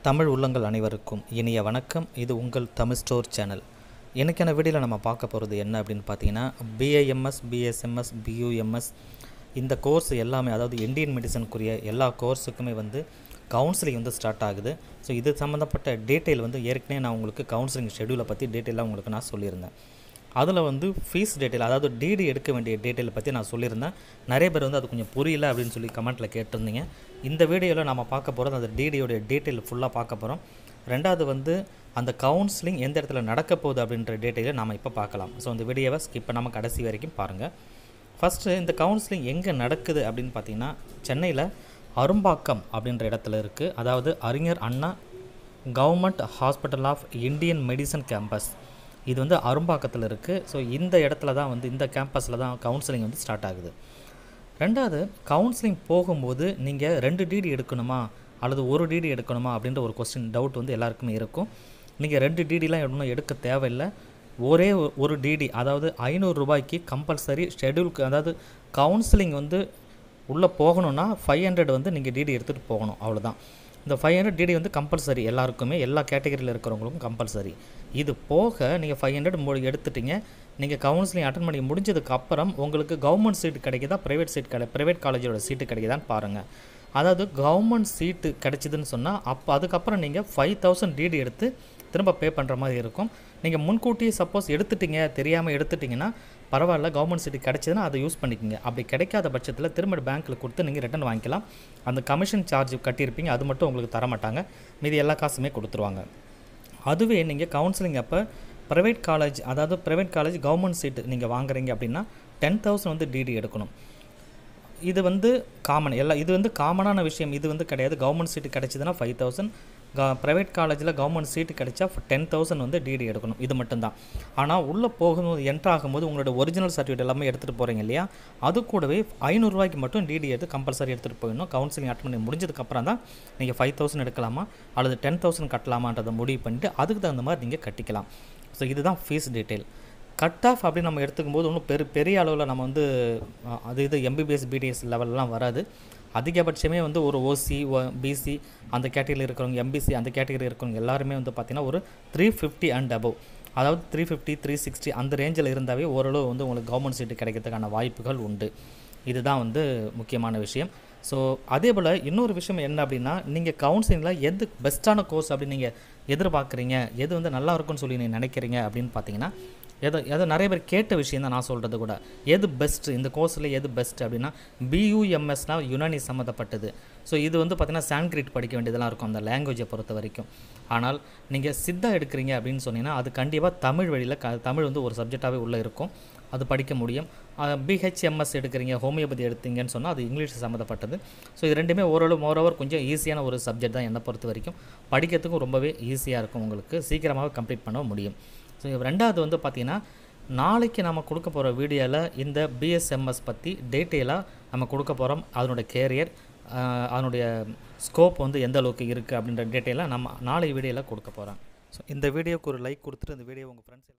தமிழ் உள்ளங்கள் அனைவருக்கும் இனிய வணக்கம் இது உங்கள் தமிழ் ஸ்டோர் சேனல் இன்றைக்கான வீடியோவில் நம்ம பார்க்க போகிறது என்ன அப்படின்னு பார்த்தீங்கன்னா பிஏஎம்எஸ் பிஎஸ்எம்எஸ் பியூஎம்எஸ் இந்த கோர்ஸ் எல்லாமே அதாவது இந்தியன் மெடிசனுக்குரிய எல்லா கோர்ஸுக்குமே வந்து கவுன்சிலிங் வந்து ஸ்டார்ட் ஆகுது ஸோ இது சம்மந்தப்பட்ட டீட்டெயில் வந்து ஏற்கனவே நான் உங்களுக்கு கவுன்சிலிங் ஷெடியூலை பற்றி டீட்டெயிலாக உங்களுக்கு நான் சொல்லியிருந்தேன் அதில் வந்து ஃபீஸ் டீட்டெயில் அதாவது டிடி எடுக்க வேண்டிய டீட்டெயில் பற்றி நான் சொல்லியிருந்தேன் நிறைய பேர் வந்து அது கொஞ்சம் புரியல அப்படின்னு சொல்லி கமெண்ட்டில் கேட்டிருந்தீங்க இந்த வீடியோவில் நம்ம பார்க்க போகிறது அந்த டிடியோடைய டீட்டெயில் ஃபுல்லாக பார்க்க போகிறோம் ரெண்டாவது வந்து அந்த கவுன்சிலிங் எந்த இடத்துல நடக்க போகுது அப்படின்ற டீட்டெயிலை நாம் இப்போ பார்க்கலாம் ஸோ இந்த வீடியோவை ஸ்கிப் பண்ணாமல் கடைசி வரைக்கும் பாருங்கள் ஃபஸ்ட்டு இந்த கவுன்சிலிங் எங்கே நடக்குது அப்படின்னு பார்த்தீங்கன்னா சென்னையில் அரும்பாக்கம் அப்படின்ற இடத்துல இருக்குது அதாவது Arignar Anna government hospital of Indian medicine campus இது வந்து அரும்பாக்கத்தில் இருக்குது ஸோ இந்த இடத்துல தான் வந்து இந்த கேம்பஸில் தான் கவுன்சிலிங் வந்து ஸ்டார்ட் ஆகுது ரெண்டாவது கவுன்சிலிங் போகும்போது நீங்கள் ரெண்டு டிடி எடுக்கணுமா அல்லது ஒரு டிடி எடுக்கணுமா அப்படின்ற ஒரு கொஸ்டின் டவுட் வந்து எல்லாருக்குமே இருக்கும் நீங்கள் ரெண்டு டிடிலாம் எடுக்கணும் எடுக்க தேவையில்லை ஒரே ஒரு- ஒரு டிடி அதாவது ஐநூறு ரூபாய்க்கு கம்பல்சரி ஷெட்யூலுக்கு அதாவது கவுன்சிலிங் வந்து உள்ளே போகணுன்னா ஃபைவ் ஹண்ட்ரட் வந்து நீங்கள் டிடி எடுத்துகிட்டு போகணும் அவ்வளவுதான் இந்த ஃபைவ் ஹண்ட்ரட் டிடி வந்து கம்பல்சரி எல்லாருக்குமே எல்லா கேட்டகரியில் இருக்கிறவங்களுக்கும் கம்பல்சரி இது போக நீங்கள் ஃபைவ் ஹண்ட்ரட் மு எடுத்துட்டீங்க நீங்கள் கவுன்சிலிங் அட்டன் பண்ணி முடிஞ்சதுக்கு அப்புறம் உங்களுக்கு கவர்மெண்ட் சீட் கிடைக்குதா ப்ரைவேட் சீட் கிடை ப்ரைவேட் காலேஜோட சீட்டு கிடைக்குதான்னு பாருங்கள் அதாவது கவர்மெண்ட் சீட்டு கிடைச்சிதுன்னு சொன்னால் அப்போ அதுக்கப்புறம் நீங்கள் ஃபைவ் தௌசண்ட் டிடி எடுத்து திரும்ப பே பண்ணுற மாதிரி இருக்கும் நீங்கள் முன்கூட்டியே சப்போஸ் எடுத்துட்டீங்க தெரியாமல் எடுத்துட்டிங்கன்னா பரவாயில்ல கவர்மெண்ட் சீட்டு கிடைச்சதுன்னா அதை யூஸ் பண்ணிக்கோங்க அப்படி கிடைக்காத பட்சத்தில் திரும்ப பேங்க்கில் கொடுத்து நீங்கள் ரிட்டர்ன் வாங்கிக்கலாம் அந்த கமிஷன் சார்ஜ் கட்டியிருப்பீங்க அது மட்டும் உங்களுக்கு தர மாட்டாங்க மீதி எல்லா காசுமே கொடுத்துருவாங்க அதுவே நீங்கள் கவுன்சிலிங் அப்போ ப்ரைவேட் காலேஜ் அதாவது ப்ரைவேட் காலேஜ் கவர்மெண்ட் சீட்டு நீங்கள் வாங்குறீங்க அப்படின்னா டென் தௌசண்ட் வந்து டிடி எடுக்கணும் இது வந்து காமன் எல்லா இது வந்து காமனான விஷயம் இது வந்து கிடையாது கவர்மெண்ட் சீட்டு கிடைச்சதுன்னா ஃபைவ் தௌசண்ட் க ப்ரைவேட் காலேஜில் கவர்மெண்ட் சீட்டு கிடைச்சா டென் தௌசண்ட் வந்து டிடி எடுக்கணும் இது மட்டும்தான் ஆனால் உள்ளே போகும்போது என்ட்ரு ஆகும்போது உங்களோட ஒரிஜினல் சர்டிஃபிகேட் எல்லாமே எடுத்துகிட்டு போகிறீங்க இல்லையா அது கூடவே ஐநூறுரூவாய்க்கு மட்டும் டிடி எடுத்து கம்பல்சரி எடுத்துகிட்டு போயிடணும் கவுன்சிலிங் அட்டன் பண்ணி முடிஞ்சதுக்கப்புறம் தான் நீங்கள் ஃபைவ் தௌசண்ட் எடுக்கலாமா அல்லது டென் தௌசண்ட் கட்டலாமான்றதை முடிவு பண்ணிட்டு அதுக்கு தகுந்த மாதிரி நீங்கள் கட்டிக்கலாம் ஸோ இதுதான் ஃபீஸ் டீட்டெயில் கட் ஆஃப் அப்படின்னு நம்ம எடுத்துக்கும் போது ஒன்றும் பெரு பெரிய அளவில் நம்ம வந்து அஹ், அது இது எம்பிபிஎஸ் பிடிஎஸ் லெவல்லாம் வராது அதிகபட்சமே வந்து ஒரு ஓசி பிசி அந்த கேட்டகரியில் இருக்கிறவங்க எம்பிசி அந்த கேட்டகரி இருக்கிறவங்க எல்லாருமே வந்து பார்த்திங்கன்னா ஒரு த்ரீ ஃபிஃப்டி அண்ட் அபவ் அதாவது த்ரீ ஃபிஃப்டி த்ரீ சிக்ஸ்டி அந்த ரேஞ்சில் இருந்தாவே ஓரளவு வந்து உங்களுக்கு கவர்மெண்ட் சீட்டு கிடைக்கிறதுக்கான வாய்ப்புகள் உண்டு இதுதான் வந்து முக்கியமான விஷயம் ஸோ அதே போல் இன்னொரு விஷயம் என்ன அப்படின்னா நீங்கள் கவுன்சிலிங்கில் எது பெஸ்ட்டான கோர்ஸ் அப்படின்னு நீங்கள் எதிர்பார்க்குறீங்க எது வந்து நல்லா இருக்கும்னு சொல்லி நீங்கள் நினைக்கிறீங்க அப்படின்னு பார்த்தீங்கன்னா எதோ எதோ நிறைய பேர் கேட்ட விஷயம் தான் நான் சொல்கிறது கூட எது பெஸ்ட் இந்த கோர்ஸில் எது பெஸ்ட் அப்படின்னா பியூஎம்எஸ்னா யுனானி சம்மந்தப்பட்டது ஸோ இது வந்து பார்த்திங்கன்னா சான்ஸ்கிரிட் படிக்க வேண்டியதெல்லாம் இருக்கும் அந்த லாங்குவேஜை பொறுத்த வரைக்கும் ஆனால் நீங்கள் சித்தா எடுக்கிறீங்க அப்படின்னு சொன்னீங்கன்னா அது கண்டிப்பாக தமிழ் வழியில் க தமிழ் வந்து ஒரு சப்ஜெக்டாகவே உள்ளே இருக்கும் அது படிக்க முடியும் பிஹெச்எம்எஸ் எடுக்கிறீங்க ஹோமியோபதி எடுத்தீங்கன்னு சொன்னால் அது இங்கிலீஷ் சம்மந்தப்பட்டது ஸோ இது ரெண்டுமே ஓரளவு மோரோவர் கொஞ்சம் ஈஸியான ஒரு சப்ஜெக்ட் தான் என்னை பொறுத்த வரைக்கும் படிக்கிறதுக்கும் ரொம்பவே ஈஸியாக இருக்கும் உங்களுக்கு சீக்கிரமாக கம்ப்ளீட் பண்ண முடியும் ஸோ ரெண்டாவது வந்து பார்த்திங்கன்னா நாளைக்கு நம்ம கொடுக்க போகிற வீடியோவில் இந்த பிஎஸ்எம்எஸ் பற்றி டீட்டெயிலாக நம்ம கொடுக்க போகிறோம் அதனுடைய கேரியர் அதனுடைய ஸ்கோப் வந்து எந்த அளவுக்கு இருக்குது அப்படின்ற டீட்டெயிலாக நம்ம நாளை வீடியோவில் கொடுக்க போகிறோம் ஸோ இந்த வீடியோக்கு ஒரு லைக் கொடுத்துட்டு இந்த வீடியோ உங்கள் ஃப்ரெண்ட்ஸ்